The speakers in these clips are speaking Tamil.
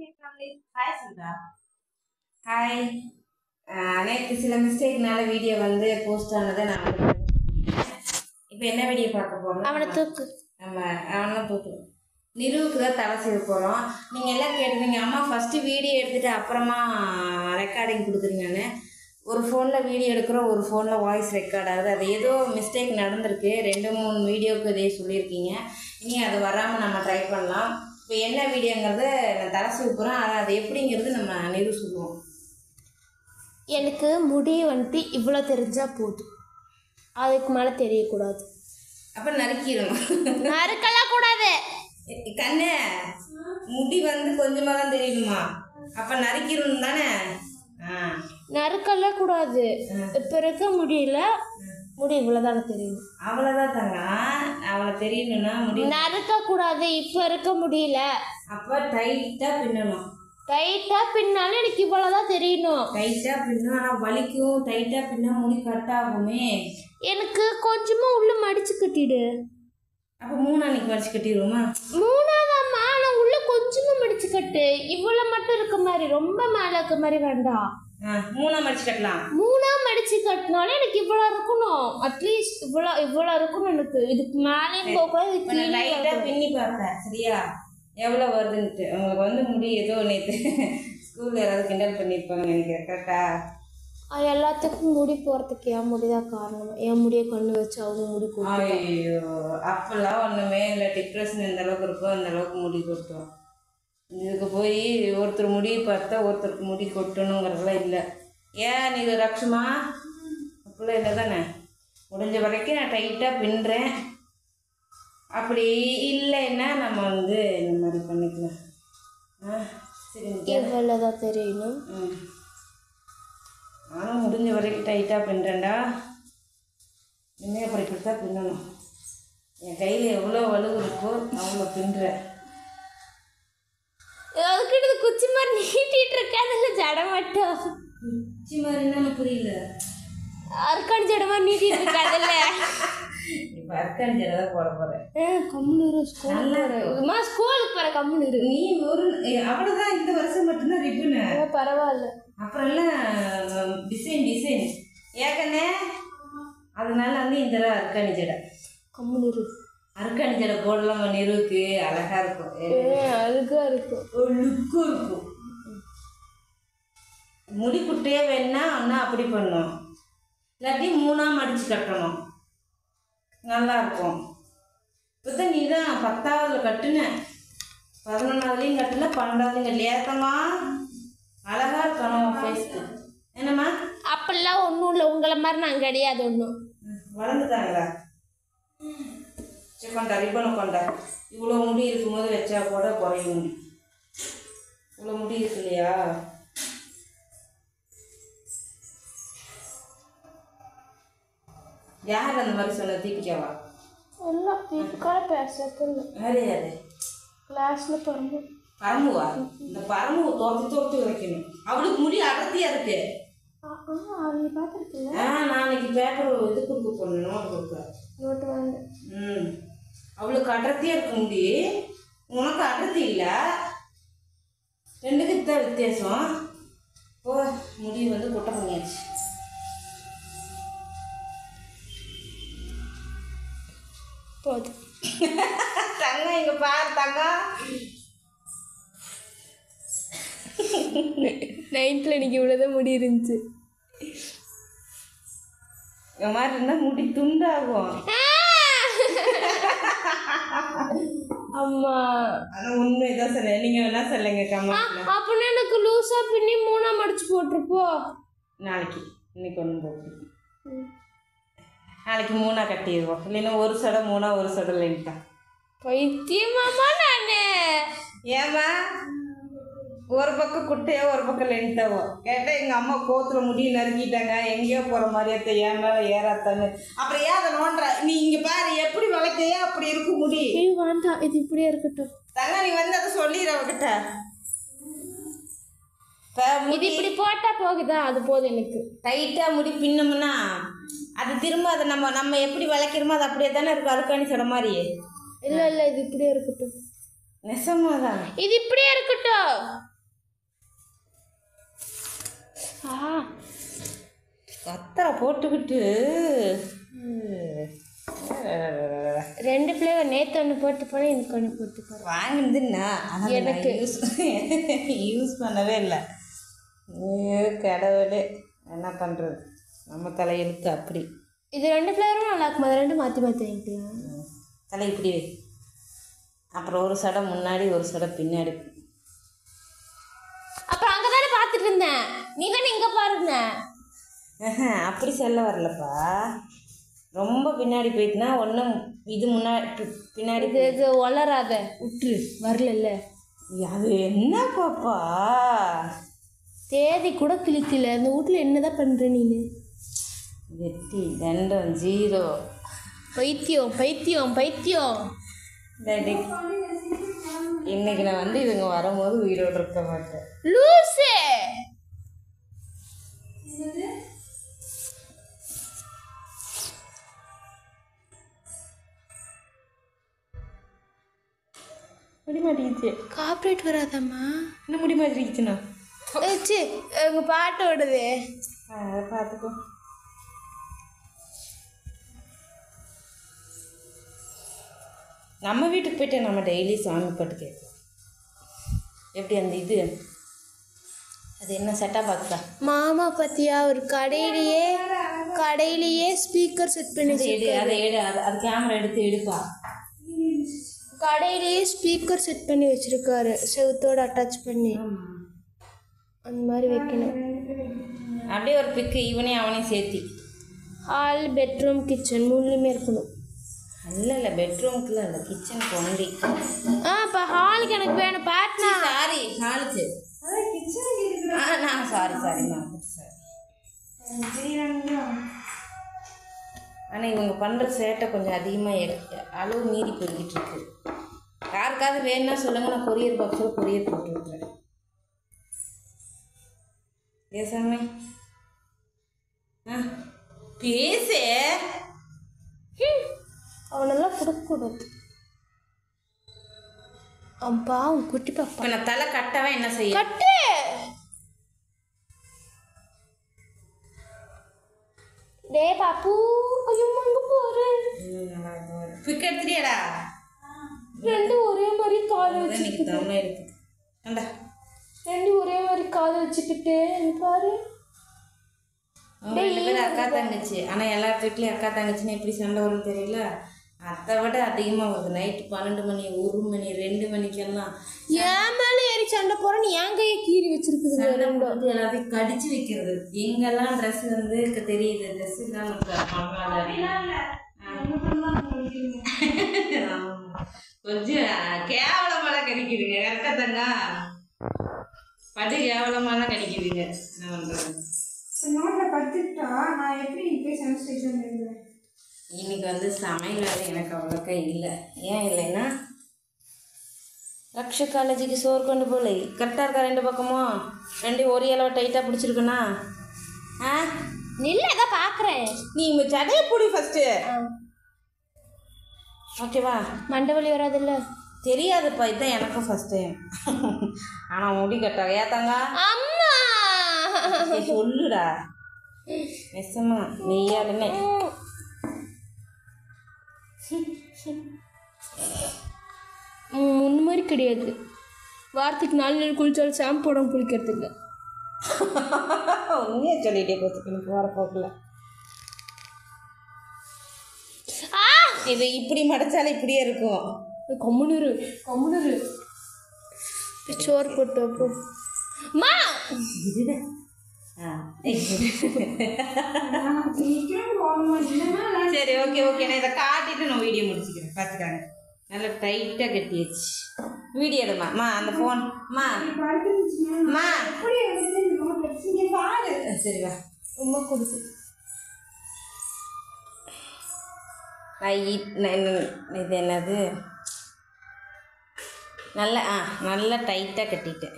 ஹாய் சொல்றா ஹாய் நேற்று சில மிஸ்டேக்னால வீடியோ வந்து போஸ்ட் ஆனதை நான் இப்போ என்ன வீடியோ பார்க்க போறோம் அவனை தூக்கு நம்ம அவனை தூக்கு நிறுவுக்கு தான் தலை செய்ய போகிறோம் நீங்கள் எல்லாம் கேட்டிருந்தீங்க அம்மா ஃபஸ்ட்டு வீடியோ எடுத்துட்டு அப்புறமா ரெக்கார்டிங் கொடுக்குறீங்கன்னு ஒரு ஃபோனில் வீடியோ எடுக்கிறோம் ஒரு ஃபோனில் வாய்ஸ் ரெக்கார்ட் ஆகுது அது ஏதோ மிஸ்டேக் நடந்திருக்கு ரெண்டு மூணு வீடியோவுக்கு இதே சொல்லியிருக்கீங்க இனி அது வராமல் நம்ம ட்ரை பண்ணலாம் இப்போ என்ன வீடியோங்கிறத நான் தலை செய்ய போகிறேன் ஆனால் அது எப்படிங்கிறது நம்ம நிறு சொல்லுவோம் எனக்கு முடி வந்துட்டு இவ்வளோ தெரிஞ்சா போதும் அதுக்கு மேலே தெரியக்கூடாது அப்போ நறுக்கிடணும் நறுக்கலாம் கூடாது கண்ணே முடி வந்து கொஞ்சமாக தான் தெரியணுமா அப்போ நறுக்கிடணும் தானே ஆ நறுக்கலாம் கூடாது இப்போ இருக்க முடியல முடி இவ்வளோதானே தெரியும் அவ்வளோதான் தங்க அவளை தெரியணும்னா முடி நறுக்க கூடாது இப்போ இருக்க முடியல அப்போ டைட்டாக பின்னணும் டைட்டாக பின்னாலும் எனக்கு இவ்வளோதான் தெரியணும் டைட்டாக பின்னும் ஆனால் வலிக்கும் டைட்டாக பின்னா முடி கட் ஆகுமே எனக்கு கொஞ்சமாக உள்ள மடிச்சு கட்டிடு அப்போ மூணு அன்னைக்கு வச்சு கட்டிடுவோமா மூணாவதாம்மா நான் உள்ள கொஞ்சமாக மடிச்சு கட்டு இவ்வளோ மட்டும் இருக்க மாதிரி ரொம்ப மேலே இருக்க மாதிரி வேண்டாம் ஆ மூணா மடிச்சு கட்டலாம் மூணா மடிச்சு கட்டினாலும் எனக்கு இவ்வளோ இருக்கணும் அட்லீஸ்ட் இவ்வளோ இவ்வளோ இருக்கணும் எனக்கு இதுக்கு மேலேயும் போகக்கூடாது இப்போ இதுக்கு நான் கீழே லைட்டாக பின்னி பார்த்தேன் சரியா எவ்வளோ வருதுன்ட்டு உங்களுக்கு வந்து முடி ஏதோ நேற்று ஸ்கூலில் யாராவது கிண்டல் பண்ணியிருப்பாங்க நினைக்கிறேன் கரெக்டா அது எல்லாத்துக்கும் முடி போகிறதுக்கு என் முடிதான் காரணம் என் முடியை கண்ணு வச்சு அவங்க முடி கொட்டும் ஐயோ அப்பெல்லாம் ஒன்றுமே இல்லை டிப்ரெஷன் எந்த அளவுக்கு இருக்கோ அந்த அளவுக்கு முடி கொட்டும் இதுக்கு போய் ஒருத்தர் முடி பார்த்தா ஒருத்தருக்கு முடி கொட்டணுங்கிறதெல்லாம் இல்லை ஏன் நீ இது ரக்ஷமா அப்படிலாம் இல்லை தானே முடிஞ்ச வரைக்கும் நான் டைட்டாக பின்னுறேன் அப்படி இல்லைன்னா நம்ம வந்து இந்த மாதிரி பண்ணிக்கலாம் ஆ சரிங்க இவ்வளோதான் தெரியணும் ம் நானும் முடிஞ்ச வரைக்கும் டைட்டாக பின்னுறேன்டா இனிமே அப்படி இப்படி தான் பின்னணும் என் கையில் எவ்வளோ வலு இருக்கோ அவ்வளோ பின்னுறேன் அதுக்கிட்ட இது குச்சி மாதிரி நீட்டிட்டு இருக்கேன் அதில் ஜட மட்டும் குச்சி மாதிரின்னா எனக்கு புரியல அர்க்காடு ஜட மாதிரி நீட்டிட்டு இருக்காதுல்ல இப்போ அர்க்காஞ்சரை தான் போட போகிறேன் ஏ கம்முனு ஸ்கூல் நல்லா இதுமா ஸ்கூலுக்கு போகிற கம்முனு இரு நீ ஒரு அவ்வளோதான் இந்த வருஷம் மட்டும்தான் ரிப்பனு ஏ, பரவாயில்ல அப்புறம் எல்லாம் டிசைன் டிசைன் ஏக்கண்ணே அதனால வந்து இந்த தடவை அர்க்காணி ஜடை கம்முனு இரு அர்க்காணி ஜடை போடலாம் நிறுவுக்கு அழகாக இருக்கும் ஏ அழுகா இருக்கும் ஒரு லுக்கும் இருக்கும் முடி குட்டையே வேணா ஒன்றா அப்படி பண்ணணும் இல்லாட்டி மூணாக மடித்து கட்டணும் நல்லா இருக்கும் இப்போ தான் நீ தான் பத்தாவதுல கட்டுன பதினொன்றாவதுலேயும் கட்டல பன்னெண்டாவதுலையும் கட்டல ஏத்தம்மா அழகாக இருக்கணும் ஃபேஸ்க்கு என்னம்மா அப்படிலாம் ஒன்றும் இல்லை உங்களை மாதிரி நான் கிடையாது ஒன்றும் ம், வளர்ந்துட்டாங்களா சரி கொண்டா ரிப்பனை கொண்டா இவ்வளோ முடி இருக்கும்போது வச்சா கூட குறையும் முடி இவ்வளோ முடி இருக்கு இல்லையா யார் அந்த மாதிரி சொன்ன தீபிகாவா எல்லாம் தீபிக்கால பேசுறது இல்லை வேறு யாரு கிளாஸில் பிறந்து பரம்புவா இந்த பரம்பு தோர்த்து தோர்த்து வைக்கணும் அவளுக்கு முடி அடர்த்தியா இருக்கு ஆ அவங்க பார்த்துருக்கீங்க ஆ நாளைக்கு பேப்பர் இது கொடுக்க போகணும் நோட் கொடுக்க நோட்டு வாங்க ம் அவளுக்கு அடர்த்தியாக இருக்க முடி உனக்கு அடர்த்தி இல்லை ரெண்டுக்கு தான் வித்தியாசம் ஓ முடி வந்து குட்டை பண்ணியாச்சு போதும் தங்கம் இங்கே பாரு தங்கம் நைன்த்தில் எனக்கு இவ்வளோதான் முடி இருந்துச்சு இந்த மாதிரி இருந்தால் முடி துண்டாகும் அம்மா ஆனால் உண்மை தான் சொல்ல நீங்கள் வேணா சொல்லுங்க கமெண்ட்ல அப்படின்னா எனக்கு லூஸாக பின்னி மூணா மடிச்சு போட்டிருப்போ நாளைக்கு இன்னைக்கு ஒன்றும் போட்டு நாளைக்கு மூணா கட்டிடுவோம் இல்லைன்னா ஒரு சடை மூணா ஒரு சடை இல்லைன்ட்டா பைத்தியமாமா நானு ஏம்மா ஒரு பக்கம் குட்டையோ ஒரு பக்கம் லென்த்தாவோ கேட்டால் எங்கள் அம்மா கோத்துல முடி நறுக்கிட்டாங்க எங்கேயோ போகிற மாதிரியே ஏன் மேலே ஏறாத்தான்னு அப்புறம் ஏன் அதை நோண்டுற நீ இங்கே பாரு எப்படி வளர்க்கையோ அப்படி இருக்கும் முடி ஐயோ வேண்டாம் இது இப்படியே இருக்கட்டும் தங்க நீ வந்து அதை சொல்லிடுற அவகிட்ட இப்போ இது இப்படி போட்டா போகுதா அது போதும் எனக்கு டைட்டாக முடி பின்னோம்னா அது திரும்ப அதை நம்ம நம்ம எப்படி வளைக்கிறோமோ அது அப்படியே தானே இருக்கும் அருக்காணி சொன்ன மாதிரி இல்ல இல்ல இது இப்படியே இருக்கட்டும் நெசமாதான் இது இப்படியே இருக்கட்டும் போட்டுக்கிட்டு ரெண்டு ஃப்ளேவர் நேற்று ஒன்று போட்டு போனேன் எனக்கு ஒன்று போட்டு போகிறேன் வாங்கினது நான் எனக்கு யூஸ் யூஸ் பண்ணவே இல்லை ஐயோ, கடவுளே என்ன பண்ணுறது நம்ம தலையெழுத்து அப்படி இது ரெண்டு ஃப்ளேவரும் நல்லா இருக்கும் அது ரெண்டும் மாற்றி மாற்றி வாங்கிக்கலாம் ம். தலை இப்படி வை அப்புறம் ஒரு சடை முன்னாடி ஒரு சடை பின்னாடி அப்புறம் அங்கே தானே பார்த்துட்டு இருந்தேன் நீ தானே இங்கே பாருங்க ஆஹா, அப்படி சொல்ல வரலப்பா ரொம்ப பின்னாடி போயிட்டுனா ஒன்றும் இது முன்னாடி பி- பின்னாடி இது இது வளராத விட்டுரு வரலல்ல அது என்ன பாப்பா தேதி கூட கிளிக்கல அந்த வீட்டில் என்னதான் பண்ணுற நீனு வெட்டி தண்டம் ஜீரோ பைத்தியம் பைத்தியம் பைத்தியம் டேடி, இன்னைக்கு நான் வந்து இவங்க வரும்போது உயிரோடு இருக்க மாட்டேன் லூசே முடி மாட்டிக்கிச்சு கார்பரேட் வராதாம்மா இன்னும் முடி மாட்டிக்கிச்சுண்ணா ஏச்சு எங்கள் பாட்டு ஓடுது அதை பார்த்துக்கோ நம்ம வீட்டுக்கு போயிட்டு நம்ம டெய்லி சாமி பாட்டு கேட்கலாம் எப்படி அந்த இது அது என்ன செட்டா பாக்ஸா மாமா பத்தியா ஒரு கடையிலேயே கடையிலேயே ஸ்பீக்கர் செட் பண்ணி அதை எடு அதை எடு அது அது கேமரா எடுத்து எடுப்பா கடையிலேயே ஸ்பீக்கர் செட் பண்ணி வச்சிருக்காரு செவுத்தோட அட்டாச் பண்ணி அந்த மாதிரி வைக்கணும் அப்படியே ஒரு பிக்கு இவனையும் அவனையும் சேர்த்தி ஹால் பெட்ரூம் கிச்சன் மூணுலேயுமே இருக்கணும் இல்லை இல்லை பெட்ரூம்க்குள்ள இல்லை கிச்சனுக்கு ஒன்லி ஆ இப்போ ஹாலுக்கு எனக்கு வேணும் பாட்னா சாரி ஹாலுக்கு ஆ நான் சாரி சாரி மேம் சாரி ஆனால் இவங்க பண்ணுற சேட்டை கொஞ்சம் அதிகமாக அளவு மீறி போய்கிட்டு இருக்கு யாருக்காவது வேணும்னா சொல்லுங்க நான் கொரியர் பாக்ஸில் கொரியர் போட்டு விட்றேன் பேசாமே ஆ பேசு அவனெல்லாம் கொடுக்கக்கூடாது அவன் பாவம் குட்டி பாப்பா இப்போ நான் தலை கட்டவா என்ன செய்ய கட்டு டே பாப்பு ஐயோ அங்க போறேன் பிக் எடுத்துட்டியாடா ரெண்டு ஒரே மாதிரி காது வச்சு இன்னைக்கு தமிழ் இருக்கு அண்டா ரெண்டு ஒரே மாதிரி காது வச்சுக்கிட்டு இங்க பாரு அவங்க ரெண்டு பேரும் அக்கா தங்கச்சி ஆனால் எல்லா வீட்லேயும் அக்கா தங்கச்சின்னு எப்படி சண்டை வரும்னு தெரியல அதை விட அதிகமாக வருது நைட்டு பன்னெண்டு மணி ஒரு மணி ரெண்டு மணிக்கெல்லாம் ஏன் மேல ஏறி சண்டை போற நீ என் கையை கீறி வச்சிருக்குது சண்டை போட்டு எல்லாத்தையும் கடிச்சு வைக்கிறது எங்கெல்லாம் ட்ரெஸ் வந்து க- தெரியுது ட்ரெஸ் இல்லாமல் கொஞ்சம் கேவலமாலாம் கடிக்குதுங்க கரெக்டாக தங்க படு கேவலமாலாம் கடிக்குதுங்க என்ன பண்ணுறது நோட்டில் படுத்துக்கிட்டா நான் எப்படி போய் செமஸ்டர் எக்ஸாம் எழுதுவேன் இன்னைக்கு வந்து சமையல் வேலை எனக்கு அவ்வளோக்கா இல்லை ஏன் இல்லைன்னா ரக்ஷ காலேஜுக்கு சோறு கொண்டு போகல கரெக்டாக இருக்கா ரெண்டு பக்கமும் ரெண்டு ஒரு இலவ டைட்டாக பிடிச்சிருக்குண்ணா ஆ நில்ல ஏதோ பாக்குறேன் நீ உங்க சடையை பிடி ஃபஸ்ட்டு ஓகேவா மண்டை வலி வராதுல்ல தெரியாதுப்பா இதுதான் எனக்கும் ஃபஸ்ட் டைம் ஆனால் முடி கட்டாக ஏத்தாங்க அம்மா ஏய், சொல்லுடா நெசமா மெய்யாலுமே ம், முன்ன மாதிரி கிடையாது வாரத்துக்கு நாலு நாள் குளிச்சாலும் ஷாம்பு போடாம குளிக்கிறது இல்லை உண்மையாக சொல்லிட்டே போச்சுக்கணும் போகிற போக்கில் ஆ இது இப்படி மடைச்சாலும் இப்படியே இருக்கும் கம்முனரு கம்முனரு சோறு போட்டு அப்போ அம்மா இதுதான் ஆ சீக்கிரம் போகணுமா இல்லைன்னா சரி ஓகே ஓகே நான் இதை காட்டிட்டு நான் வீடியோ முடிச்சுக்கிறேன் பார்த்துக்காங்க நல்லா டைட்டாக கட்டியாச்சு வீடியோ எடுமா அம்மா அந்த ஃபோன் அம்மா படுத்துருந்துச்சுன்னா அம்மா எப்படி எடுத்து நோட் எடுத்து இங்கே பாரு சரி வா உமா கொடுத்து நான் இ- நான் என்ன- இது என்னது நல்லா ஆ நல்லா டைட்டாக கட்டிட்டேன்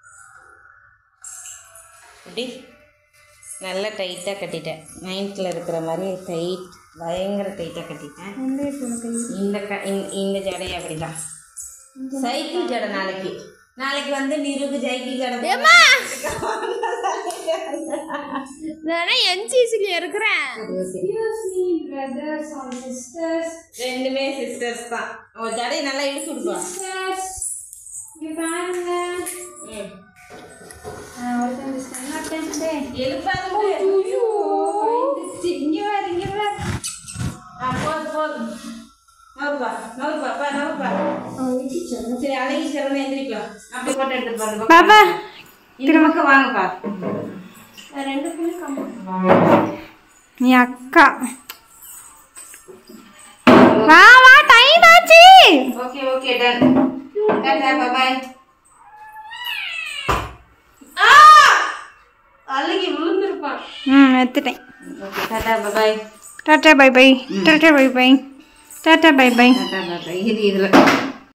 எப்படி நல்லா டைட்டாக கட்டிட்டேன் நைன்த்தில் இருக்கிற மாதிரி டைட் பயங்கர டைட்டாக கட்டிட்டேன் ஒன்றே போன இந்த க இந்த- இந்த ஜடையை அப்படிதான் சைக்கிள் ஜடை நாளைக்கு நாளைக்கு வந்து நிருபு சைக்கிள் ஜடை போட்டு- நான் என்சிசில இருக்கிறேன் Excuse me, brothers or sisters. ரெண்டுமே சிஸ்டர்ஸ் தான் ஒரு ஜடையை நல்லா இழுத்து விடுப்பா Sisters. இங்க பாருங்க. நான் ஒருத்தன் miss பண்ண மாட்டேன்ட்டேன். எழுப்பாது ஐயோ, வந்துருச்சு. இங்க பாரு, இங்க பாரு. போதும் போதும் நவுப்பா நவுப்பா பா நவுப்பா சரி அழகி சிறந்த எந்திரிப்பா அப்படி போட்டு எடுத்து பாருங்க பாப்பா இந்த பக்கம் வாங்கப்பா ரெண்டு புள்ளி கம்மி நீ அக்கா வா வா டைம் ஆச்சு okay okay done tata bye அழகி விழுந்திருப்பான் ம் எடுத்துட்டேன் okay tata bye tata bye bye tata bye bye tata bye bye tata bye இது இதுல